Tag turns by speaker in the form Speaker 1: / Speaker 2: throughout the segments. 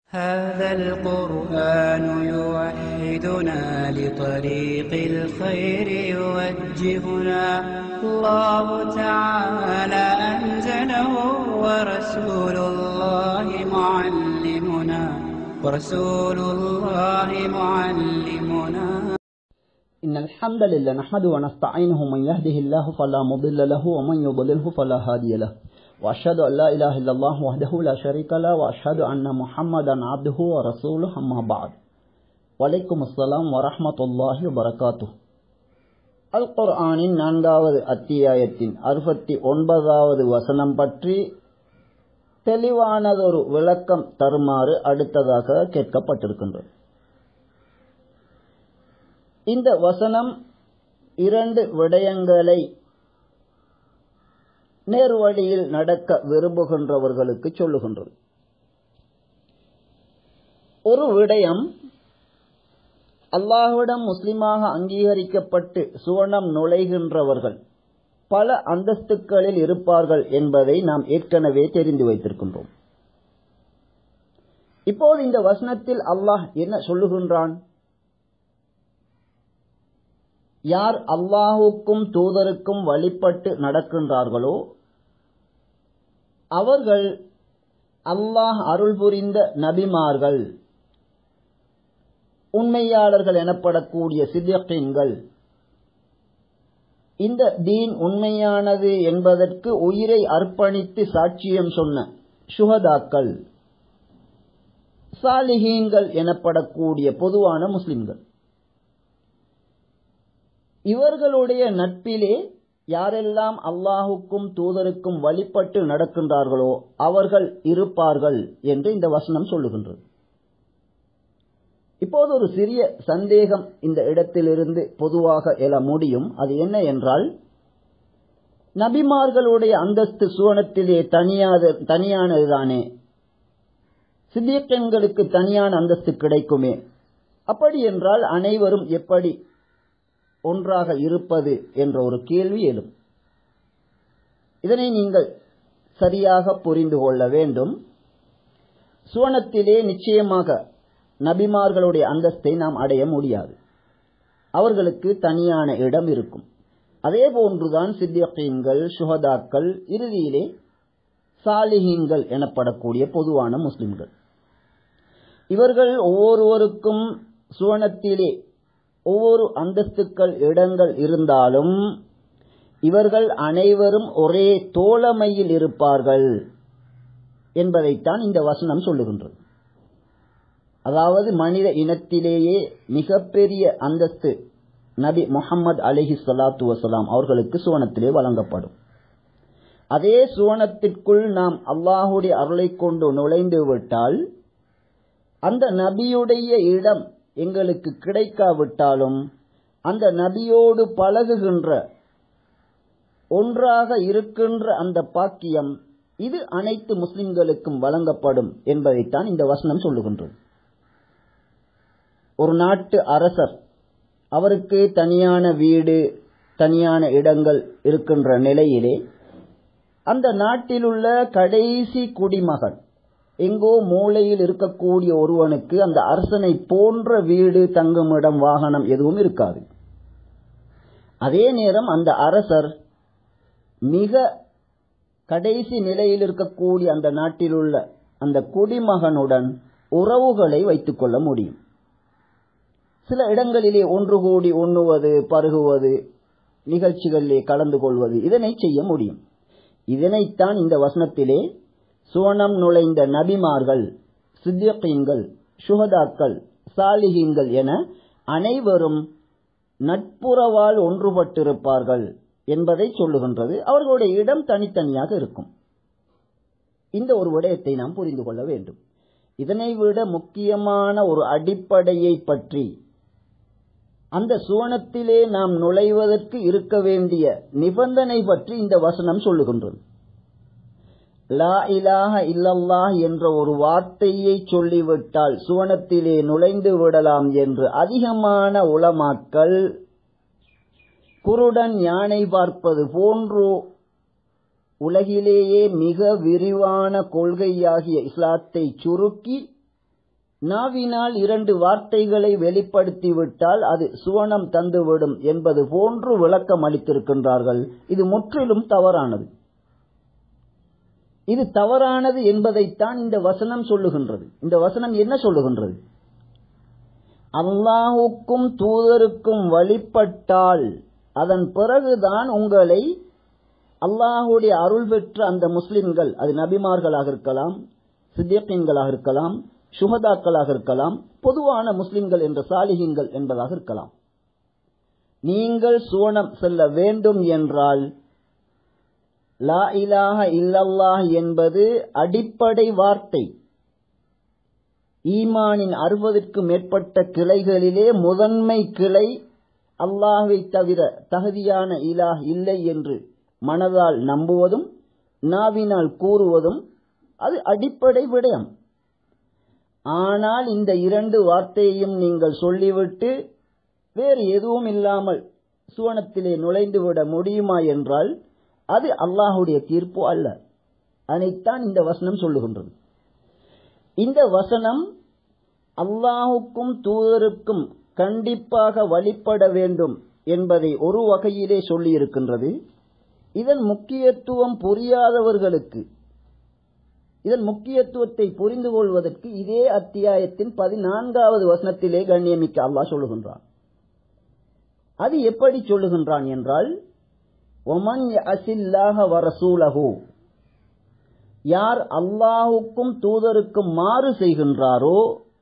Speaker 1: هذا القرآن يوحدنا لطريق الخير يوجهنا الله تعالى أنزله ورسول الله معلمنا ورسول الله معلمنا
Speaker 2: إن الحمد لله نحمده ونستعينه من يهده الله فلا مضل له ومن يضلله فلا هادي له وأشهد أن لا إله إلا الله وحده لا شريك له وأشهد أن محمدا عبده ورسوله أما بعد وعليكم السلام ورحمة الله وبركاته அல் குர்ஆனின் நான்காவது அத்தியாயத்தின் அறுபத்தி ஒன்பதாவது வசனம் பற்றி தெளிவானதொரு விளக்கம் தருமாறு அடுத்ததாக கேட்கப்பட்டிருக்கின்றது இந்த வசனம் இரண்டு விடயங்களை நேர்வழியில் நடக்க விரும்புகின்றவர்களுக்கு சொல்லுகின்றது ஒரு விடயம் அல்லாஹ்விடம் முஸ்லிமாக அங்கீகரிக்கப்பட்டு சுவனம் நுழைகின்றவர்கள் பல அந்தஸ்துக்களில் இருப்பார்கள் என்பதை நாம் ஏற்கனவே தெரிந்து வைத்திருக்கின்றோம் இப்போது இந்த வசனத்தில் அல்லாஹ் என்ன சொல்லுகின்றான் யார் அல்லாஹுக்கும் தூதருக்கும் வழிபட்டு நடக்கின்றார்களோ அவர்கள் அல்லாஹ் அருள் புரிந்த நபிமார்கள் உண்மையாளர்கள் எனப்படக்கூடிய சித்தியங்கள் இந்த தீன் உண்மையானது என்பதற்கு உயிரை அர்ப்பணித்து சாட்சியம் சொன்ன சுகதாக்கள் சாலிஹீன்கள் எனப்படக்கூடிய பொதுவான முஸ்லிம்கள் இவர்களுடைய நட்பிலே யாரெல்லாம் அல்லாஹுக்கும் தூதருக்கும் வழிபட்டு நடக்கின்றார்களோ அவர்கள் இருப்பார்கள் என்று இந்த வசனம் சொல்லுகின்றது இப்போது ஒரு சிறிய சந்தேகம் இந்த இடத்திலிருந்து பொதுவாக எழ முடியும் அது என்ன என்றால் நபிமார்களுடைய அந்தஸ்து சுவனத்திலே தனியாத தனியானதுதானே சித்தியக்கன்களுக்கு தனியான அந்தஸ்து கிடைக்குமே அப்படி என்றால் அனைவரும் எப்படி ஒன்றாக இருப்பது என்ற ஒரு கேள்வி எழும் இதனை நீங்கள் சரியாக புரிந்து கொள்ள வேண்டும் சுவனத்திலே நிச்சயமாக நபிமார்களுடைய அந்தஸ்தை நாம் அடைய முடியாது அவர்களுக்கு தனியான இடம் இருக்கும் அதே போன்றுதான் சித்தியக்கீன்கள் சுகதாக்கள் இறுதியிலே சாலிஹீன்கள் எனப்படக்கூடிய பொதுவான முஸ்லிம்கள் இவர்கள் ஒவ்வொருவருக்கும் சுவனத்திலே ஒவ்வொரு அந்தஸ்துக்கள் இடங்கள் இருந்தாலும் இவர்கள் அனைவரும் ஒரே தோழமையில் இருப்பார்கள் என்பதைத்தான் இந்த வசனம் சொல்லுகின்றது அதாவது மனித இனத்திலேயே மிகப்பெரிய அந்தஸ்து நபி முகமது அலிஹி சலாத்து வசலாம் அவர்களுக்கு சுவனத்திலே வழங்கப்படும் அதே சுவனத்திற்குள் நாம் அல்லாஹுடைய அருளை கொண்டு நுழைந்து விட்டால் அந்த நபியுடைய இடம் எங்களுக்கு கிடைக்காவிட்டாலும் அந்த நபியோடு பழகுகின்ற ஒன்றாக இருக்கின்ற அந்த பாக்கியம் இது அனைத்து முஸ்லிம்களுக்கும் வழங்கப்படும் என்பதைத்தான் இந்த வசனம் சொல்லுகின்றது ஒரு நாட்டு அரசர் அவருக்கு தனியான வீடு தனியான இடங்கள் இருக்கின்ற நிலையிலே அந்த நாட்டிலுள்ள கடைசி குடிமகன் எங்கோ மூலையில் இருக்கக்கூடிய ஒருவனுக்கு அந்த அரசனை போன்ற வீடு தங்குமிடம் வாகனம் எதுவும் இருக்காது அதே நேரம் அந்த அரசர் மிக கடைசி நிலையில் இருக்கக்கூடிய அந்த நாட்டிலுள்ள அந்த குடிமகனுடன் உறவுகளை வைத்துக் கொள்ள முடியும் சில இடங்களிலே ஒன்று கூடி உண்ணுவது பருகுவது நிகழ்ச்சிகளிலே கலந்து கொள்வது இதனை செய்ய முடியும் இதனைத்தான் இந்த வசனத்திலே சுவனம் நுழைந்த நபிமார்கள் சித்தியக்கீன்கள் சுகதாக்கள் சாலிகீன்கள் என அனைவரும் நட்புறவால் ஒன்றுபட்டிருப்பார்கள் என்பதை சொல்லுகின்றது அவர்களுடைய இடம் தனித்தனியாக இருக்கும் இந்த ஒரு விடயத்தை நாம் புரிந்து கொள்ள வேண்டும் இதனை விட முக்கியமான ஒரு அடிப்படையை பற்றி அந்த சுவனத்திலே நாம் நுழைவதற்கு இருக்க வேண்டிய நிபந்தனை பற்றி இந்த வசனம் சொல்லுகின்றது லா இலாஹ இல்லல்லாஹ் என்ற ஒரு வார்த்தையை சொல்லிவிட்டால் சுவனத்திலே நுழைந்து விடலாம் என்று அதிகமான உளமாக்கல் குருடன் யானை பார்ப்பது போன்று உலகிலேயே மிக விரிவான கொள்கையாகிய இஸ்லாத்தை சுருக்கி நாவினால் இரண்டு வார்த்தைகளை வெளிப்படுத்திவிட்டால் அது சுவனம் தந்துவிடும் என்பது போன்று விளக்கம் அளித்திருக்கின்றார்கள் இது முற்றிலும் தவறானது இது தவறானது என்பதைத்தான் இந்த வசனம் சொல்லுகின்றது இந்த வசனம் என்ன சொல்லுகின்றது அல்லாஹுக்கும் தூதருக்கும் வழிபட்டால் அதன் பிறகுதான் உங்களை அல்லாஹுடைய அருள் பெற்ற அந்த முஸ்லிம்கள் அது நபிமார்களாக இருக்கலாம் சித்தியக்கீன்களாக இருக்கலாம் சுகதாக்களாக இருக்கலாம் பொதுவான முஸ்லிம்கள் என்ற சாலிஹீன்கள் என்பதாக இருக்கலாம் நீங்கள் சுவனம் செல்ல வேண்டும் என்றால் லா இலாஹ இல்லல்லாஹ் என்பது அடிப்படை வார்த்தை ஈமானின் அறுபதற்கும் மேற்பட்ட கிளைகளிலே முதன்மை கிளை அல்லாஹை தவிர தகுதியான இலாஹ் இல்லை என்று மனதால் நம்புவதும் நாவினால் கூறுவதும் அது அடிப்படை விடயம் ஆனால் இந்த இரண்டு வார்த்தையையும் நீங்கள் சொல்லிவிட்டு வேறு எதுவும் இல்லாமல் சுவனத்திலே நுழைந்து விட முடியுமா என்றால் அது அல்லாஹுடைய தீர்ப்பு அல்ல அதைத்தான் இந்த வசனம் சொல்லுகின்றது இந்த வசனம் அல்லாஹுக்கும் தூதருக்கும் கண்டிப்பாக வழிபட வேண்டும் என்பதை ஒரு வகையிலே சொல்லியிருக்கின்றது இதன் முக்கியத்துவம் புரியாதவர்களுக்கு இதன் முக்கியத்துவத்தை புரிந்து கொள்வதற்கு இதே அத்தியாயத்தின் பதினான்காவது வசனத்திலே கண்ணியமிக்க அல்லாஹ் சொல்லுகின்றான் அது எப்படி சொல்லுகின்றான் என்றால் ஒமன் அசில்லாக வரசூலகு யார் அல்லாஹுக்கும் தூதருக்கும் மாறு செய்கின்றாரோ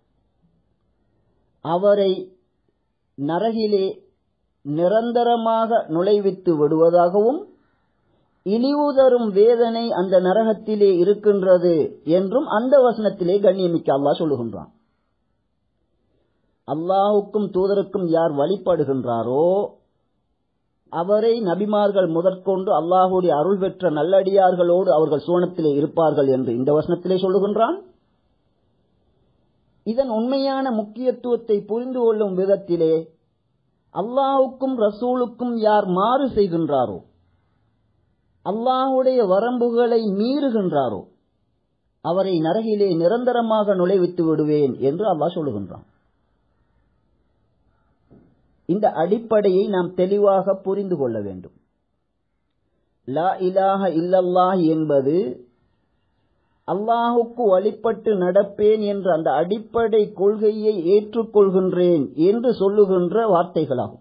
Speaker 2: அவரை நரகிலே நிரந்தரமாக நுழைவித்து விடுவதாகவும் இழிவு தரும் வேதனை அந்த நரகத்திலே இருக்கின்றது என்றும் அந்த வசனத்திலே கண்ணியமிக்க அல்லாஹ் சொல்லுகின்றான் அல்லாஹுக்கும் தூதருக்கும் யார் வழிபடுகின்றாரோ அவரை நபிமார்கள் முதற்கொண்டு அல்லாஹுடைய அருள் பெற்ற நல்லடியார்களோடு அவர்கள் சுவனத்திலே இருப்பார்கள் என்று இந்த வசனத்திலே சொல்லுகின்றான் இதன் உண்மையான முக்கியத்துவத்தை புரிந்து கொள்ளும் விதத்திலே அல்லாஹுக்கும் ரசூலுக்கும் யார் மாறு செய்கின்றாரோ அல்லாஹுடைய வரம்புகளை மீறுகின்றாரோ அவரை நரகிலே நிரந்தரமாக நுழைவித்து விடுவேன் என்று அல்லாஹ் சொல்லுகின்றான் இந்த அடிப்படையை நாம் தெளிவாக புரிந்து கொள்ள வேண்டும் லா இலாஹ இல்லல்லாஹ் என்பது அல்லாஹுக்கு வழிபட்டு நடப்பேன் என்ற அந்த அடிப்படை கொள்கையை ஏற்றுக்கொள்கின்றேன் என்று சொல்லுகின்ற வார்த்தைகளாகும்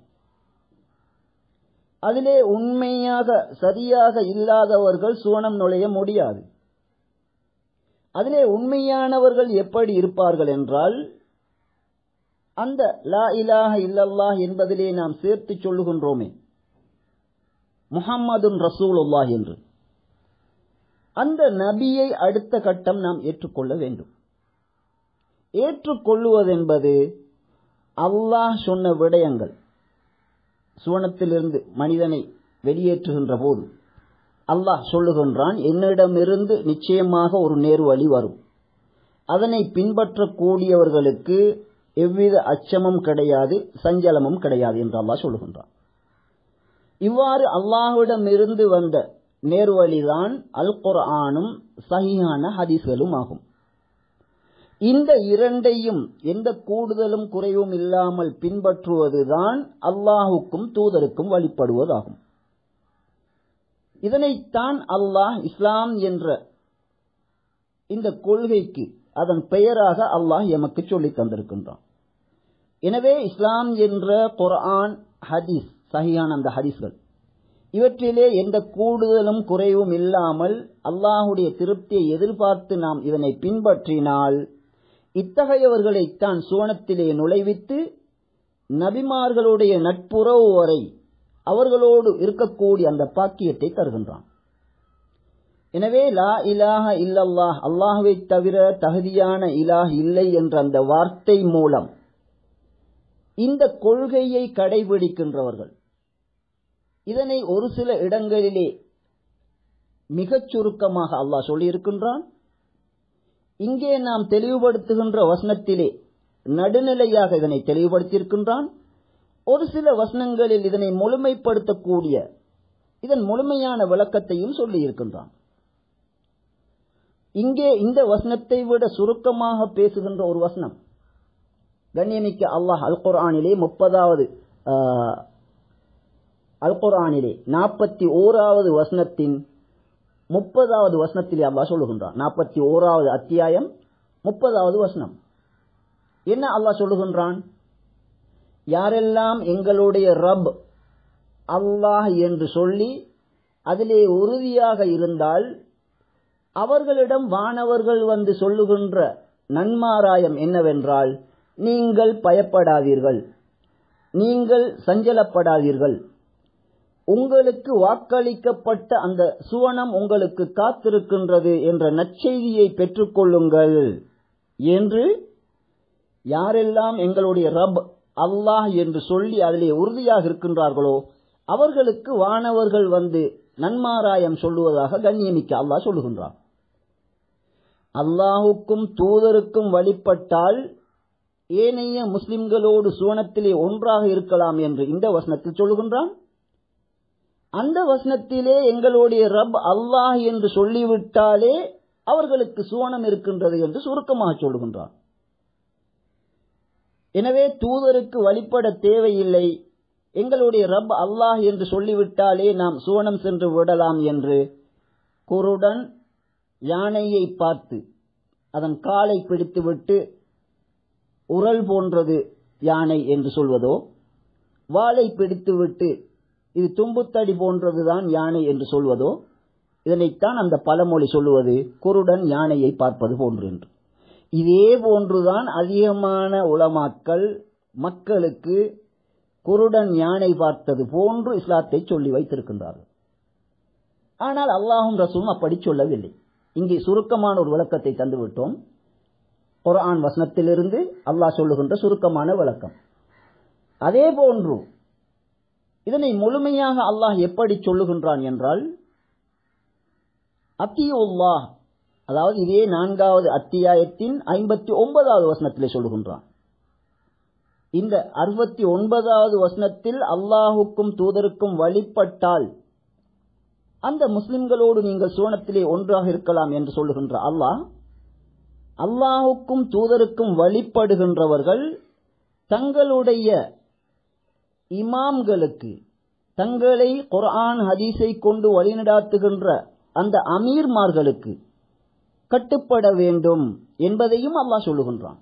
Speaker 2: அதிலே உண்மையாக சரியாக இல்லாதவர்கள் சுவனம் நுழைய முடியாது அதிலே உண்மையானவர்கள் எப்படி இருப்பார்கள் என்றால் அந்த லா இலாஹ இல்லல்லாஹ் என்பதிலே நாம் சேர்த்து சொல்லுகின்றோமே முஹம்மதுன் ரசூலுல்லாஹ் என்று அந்த நபியை அடுத்த கட்டம் நாம் ஏற்றுக்கொள்ள வேண்டும் ஏற்றுக்கொள்ளுவதென்பது அல்லாஹ் சொன்ன விடயங்கள் சுவனத்திலிருந்து மனிதனை வெளியேற்றுகின்ற போது அல்லாஹ் சொல்லுகின்றான் என்னிடமிருந்து நிச்சயமாக ஒரு நேர்வழி வரும் அதனை பின்பற்றக்கூடியவர்களுக்கு எவ்வித அச்சமும் கிடையாது சஞ்சலமும் கிடையாது என்று அல்லாஹ் சொல்லுகின்றான் இவ்வாறு அல்லாஹ்விடமிருந்து வந்த நேர்வழிதான் அல் குர்ஆனும் சஹிஹான ஹதீஸ்களும் ஆகும் இந்த இரண்டையும் எந்த கூடுதலும் குறைவும் இல்லாமல் பின்பற்றுவதுதான் அல்லாஹுக்கும் தூதருக்கும் வழிபடுவதாகும் இதனைத்தான் அல்லாஹ் இஸ்லாம் என்ற இந்த கொள்கைக்கு அதன் பெயராக அல்லாஹ் எமக்கு சொல்லித் தந்திருக்கின்றான் எனவே இஸ்லாம் என்ற குர்ஆன் ஹதீஸ் சஹியான அந்த ஹதீஸ்கள் இவற்றிலே எந்த கூடுதலும் குறைவும் இல்லாமல் அல்லாஹுடைய திருப்தியை எதிர்பார்த்து நாம் இதனை பின்பற்றினால் இத்தகையவர்களைத்தான் சுவனத்திலே நுழைவித்து நபிமார்களுடைய நட்புறவு வரை அவர்களோடு இருக்கக்கூடிய அந்த பாக்கியத்தை தருகின்றான் எனவே லா இலாஹ இல்லல்லாஹ் அல்லாஹுவை தவிர தகுதியான இலாஹ் இல்லை என்ற அந்த வார்த்தை மூலம் இந்த கொள்கையை கடைபிடிக்கின்றவர்கள் இதனை ஒரு சில இடங்களிலே மிகச் சுருக்கமாக அல்லாஹ் சொல்லியிருக்கின்றான் இங்கே நாம் தெளிவுபடுத்துகின்ற வசனத்திலே நடுநிலையாக இதனை தெளிவுபடுத்தியிருக்கின்றான் ஒரு சில வசனங்களில் இதனை முழுமைப்படுத்தக்கூடிய இதன் முழுமையான விளக்கத்தையும் சொல்லியிருக்கின்றான் இங்கே இந்த வசனத்தை விட சுருக்கமாக பேசுகின்ற ஒரு வசனம் கண்ணியமிக்க அல்லாஹ் அல் குர்ஆனிலே முப்பதாவது அல் குர்ஆனிலே நாற்பத்தி ஓராவது வசனத்தின் முப்பதாவது வசனத்திலே அல்லாஹ் சொல்லுகின்றான் நாற்பத்தி ஓராவது அத்தியாயம் முப்பதாவது வசனம் என்ன அல்லாஹ் சொல்லுகின்றான் யாரெல்லாம் எங்களுடைய ரப் அல்லாஹ் என்று சொல்லி அதிலே உறுதியாக இருந்தால் அவர்களிடம் வானவர்கள் வந்து சொல்லுகின்ற நன்மாராயம் என்னவென்றால் நீங்கள் பயப்படாதீர்கள் நீங்கள் சஞ்சலப்படாதீர்கள் உங்களுக்கு வாக்களிக்கப்பட்ட அந்த சுவனம் உங்களுக்கு காத்திருக்கின்றது என்ற நற்செய்தியை பெற்றுக்கொள்ளுங்கள் என்று யாரெல்லாம் எங்களுடைய ரப் அல்லாஹ் என்று சொல்லி அதிலே உறுதியாக இருக்கின்றார்களோ அவர்களுக்கு வானவர்கள் வந்து நன்மாராயம் சொல்லுவதாக கண்ணியமிக்க அல்லாஹ் சொல்லுகின்றான் அல்லாஹுக்கும் தூதருக்கும் வழிபட்டால் ஏனைய முஸ்லிம்களோடு சுவனத்திலே ஒன்றாக இருக்கலாம் என்று இந்த வசனத்தில் சொல்லுகின்றான் அந்த வசனத்திலே எங்களுடைய ரப் அல்லாஹ் என்று சொல்லிவிட்டாலே அவர்களுக்கு சுவனம் இருக்கின்றது என்று சுருக்கமாக சொல்லுகின்றான் எனவே தூதருக்கு வழிபட தேவையில்லை எங்களுடைய ரப் அல்லாஹ் என்று சொல்லிவிட்டாலே நாம் சுவனம் சென்று விடலாம் என்று குருடன் யானையை பார்த்து அதன் காலை பிடித்துவிட்டு உரல் போன்றது யானை என்று சொல்வதோ வாளை பிடித்துவிட்டு இது தும்புத்தடி போன்றதுதான் யானை என்று சொல்வதோ இதனைத்தான் அந்த பழமொழி சொல்லுவது குருடன் யானையை பார்ப்பது போன்று என்று இதே போன்றுதான் அதிகமான உளமாக்கல் மக்களுக்கு குருடன் யானை பார்த்தது போன்று இஸ்லாத்தை சொல்லி வைத்திருக்கின்றார்கள் ஆனால் அல்லாஹும் ரசூலும் அப்படி சொல்லவில்லை இங்கே சுருக்கமான ஒரு விளக்கத்தை தந்துவிட்டோம் குரான் வசனத்திலிருந்து அல்லாஹ் சொல்லுகின்ற சுருக்கமான விளக்கம் அதே போன்று இதனை முழுமையாக அல்லாஹ் எப்படி சொல்லுகின்றான் என்றால் அத்தியுல்லாஹ் அதாவது இதே நான்காவது அத்தியாயத்தின் ஐம்பத்தி ஒன்பதாவது வசனத்திலே சொல்லுகின்றான் இந்த அறுபத்தி ஒன்பதாவது வசனத்தில் அல்லாஹுக்கும் தூதருக்கும் வழிபட்டால் அந்த முஸ்லிம்களோடு நீங்கள் சுவனத்திலே ஒன்றாக இருக்கலாம் என்று சொல்லுகின்ற அல்லாஹ் அல்லாஹுக்கும் தூதருக்கும் வழிபடுகின்றவர்கள் தங்களுடைய இமாம்களுக்கு தங்களை குர்ஆன் ஹதீஸை கொண்டு வழிநடாத்துகின்ற அந்த அமீர்மார்களுக்கு கட்டுப்பட வேண்டும் என்பதையும் அல்லாஹ் சொல்லுகின்றான்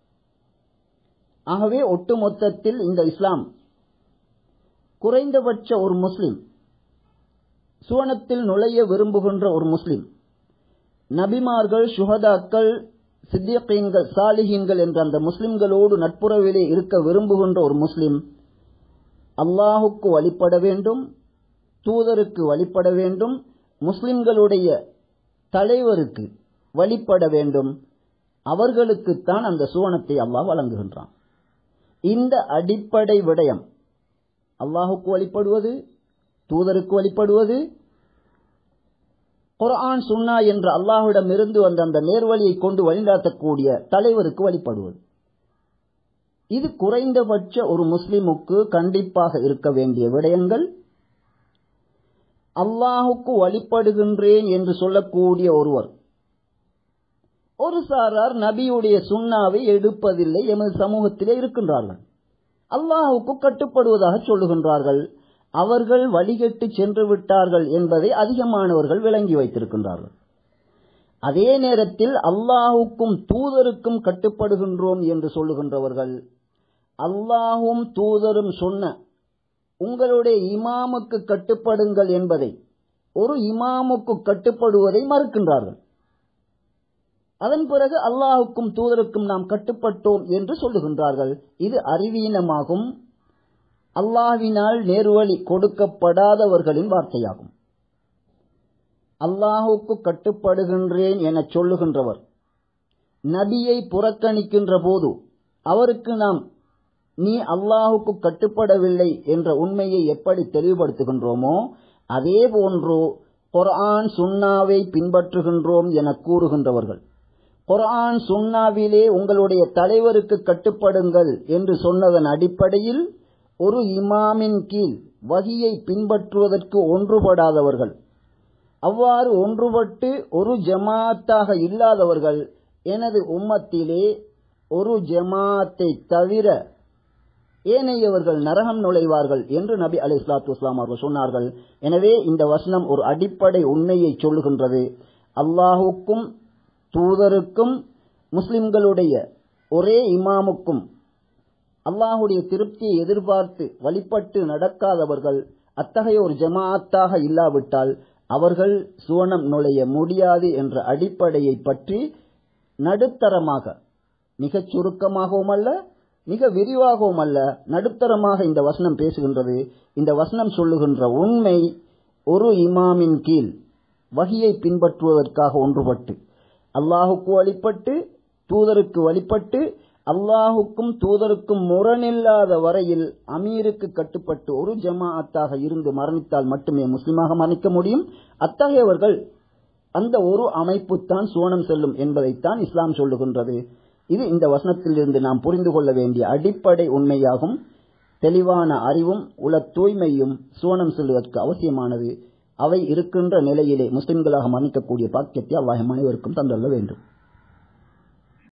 Speaker 2: ஆகவே ஒட்டுமொத்தத்தில் இந்த இஸ்லாம் குறைந்தபட்ச ஒரு முஸ்லிம் சுவனத்தில் நுழைய விரும்புகின்ற ஒரு முஸ்லிம் நபிமார்கள் சுஹதாக்கள் சித்தியக்கீன்கள் சாலிஹீன்கள் என்ற அந்த முஸ்லிம்களோடு நட்புறவிலே இருக்க விரும்புகின்ற ஒரு முஸ்லிம் அல்லாஹுக்கு வழிபட வேண்டும் தூதருக்கு வழிபட வேண்டும் முஸ்லிம்களுடைய தலைவருக்கு வழிபட வேண்டும் அவர்களுக்குத்தான் அந்த சுவனத்தை அல்லாஹ் வழங்குகின்றான் இந்த அடிப்படை விடயம் அல்லாஹுக்கு வழிபடுவது தூதருக்கு வழிபடுவது குர்ஆன் சுன்னா என்ற அல்லாஹ்விடம் இருந்து வந்த அந்த நேர்வழியை கொண்டு வழிநடத்தக்கூடிய தலைவருக்கு வழிபடுவது இது குறைந்தபட்ச ஒரு முஸ்லிமுக்கு கண்டிப்பாக இருக்க வேண்டிய விடயங்கள் அல்லாஹுக்கு வழிபடுகின்றேன் என்று சொல்லக்கூடிய ஒருவர் ஒரு சாரார் நபியுடைய சுண்ணாவை எடுப்பதில்லை எமது சமூகத்திலே இருக்கின்றார்கள் அல்லாஹுக்கு கட்டுப்படுவதாக சொல்லுகின்றார்கள் அவர்கள் வழிகட்டு சென்று விட்டார்கள் என்பதை அதிகமானவர்கள் விளங்கி வைத்திருக்கின்றார்கள் அதே நேரத்தில் அல்லாஹுக்கும் தூதருக்கும் கட்டுப்படுகின்றோம் என்று சொல்லுகின்றவர்கள் அல்லாஹும் தூதரும் சொன்ன உங்களுடைய இமாமுக்கு கட்டுப்படுங்கள் என்பதை ஒரு இமாமுக்கு கட்டுப்படுவதை மறுக்கின்றார்கள் அதன் பிறகு அல்லாஹுக்கும் தூதருக்கும் நாம் கட்டுப்பட்டோம் என்று சொல்லுகின்றார்கள் இது அறிவீனமாகும் அல்லாஹ்வினால் நேர்வழி கொடுக்கப்படாதவர்களின் வார்த்தையாகும் அல்லாஹுக்கு கட்டுப்படுகின்றேன் என சொல்லுகின்றவர் நபியை புறக்கணிக்கின்ற போது அவருக்கு நாம் நீ அல்லாஹுக்கு கட்டுப்படவில்லை என்ற உண்மையை எப்படி தெளிவுபடுத்துகின்றோமோ அதே போன்று குர்ஆன் சுன்னாவை பின்பற்றுகின்றோம் என கூறுகின்றவர்கள் குர்ஆன் சுன்னாவிலே உங்களுடைய தலைவருக்கு கட்டுப்படுங்கள் என்று சொன்னதன் அடிப்படையில் ஒரு இமாமின் கீழ் வகியை பின்பற்றுவதற்கு ஒன்றுபடாதவர்கள் அவ்வாறு ஒன்றுபட்டு ஒரு ஜமாத்தாக இல்லாதவர்கள் எனது உம்மத்திலே ஒரு ஜமாத்தை தவிர ஏனையவர்கள் நரகம் நுழைவார்கள் என்று நபி அலி இஸ்லாத்து வஸ்லாம் அவர்கள் சொன்னார்கள் எனவே இந்த வசனம் ஒரு அடிப்படை உண்மையை சொல்லுகின்றது அல்லாஹுக்கும் தூதருக்கும் முஸ்லிம்களுடைய ஒரே இமாமுக்கும் அல்லாஹுடைய திருப்தியை எதிர்பார்த்து வழிபட்டு நடக்காதவர்கள் அத்தகைய ஒரு ஜமாஅத்தாக இல்லாவிட்டால் அவர்கள் சுவனம் நுழைய முடியாது என்ற அடிப்படையை பற்றி நடுத்தரமாக மிகச் சுருக்கமாகவும் அல்ல மிக விரிவாகவும் அல்ல நடுத்தரமாக இந்த வசனம் பேசுகின்றது இந்த வசனம் சொல்லுகின்ற உண்மை ஒரு இமாமின் கீழ் வகியை பின்பற்றுவதற்காக ஒன்றுபட்டு அல்லாஹுக்கு வழிபட்டு தூதருக்கு வழிபட்டு அல்லாஹுக்கும் தூதருக்கும் முரணில்லாத வரையில் அமீருக்கு கட்டுப்பட்டு ஒரு ஜமாஅத்தாக இருந்து மரணித்தால் மட்டுமே முஸ்லிமாக மரணிக்க முடியும் அத்தகையவர்கள் அந்த ஒரு அமைப்பு தான் சுவனம் செல்லும் என்பதைத்தான் இஸ்லாம் சொல்லுகின்றது இது இந்த வசனத்திலிருந்து நாம் புரிந்து கொள்ள வேண்டிய அடிப்படை உண்மையாகும் தெளிவான அறிவும் உல தூய்மையும் சுவனம் செல்வதற்கு அவசியமானது அவை இருக்கின்ற நிலையிலே முஸ்லிம்களாக மன்னிக்கக்கூடிய பாக்கியத்தை அல்லாஹ் அனைவருக்கும் தந்துள்ள வேண்டும்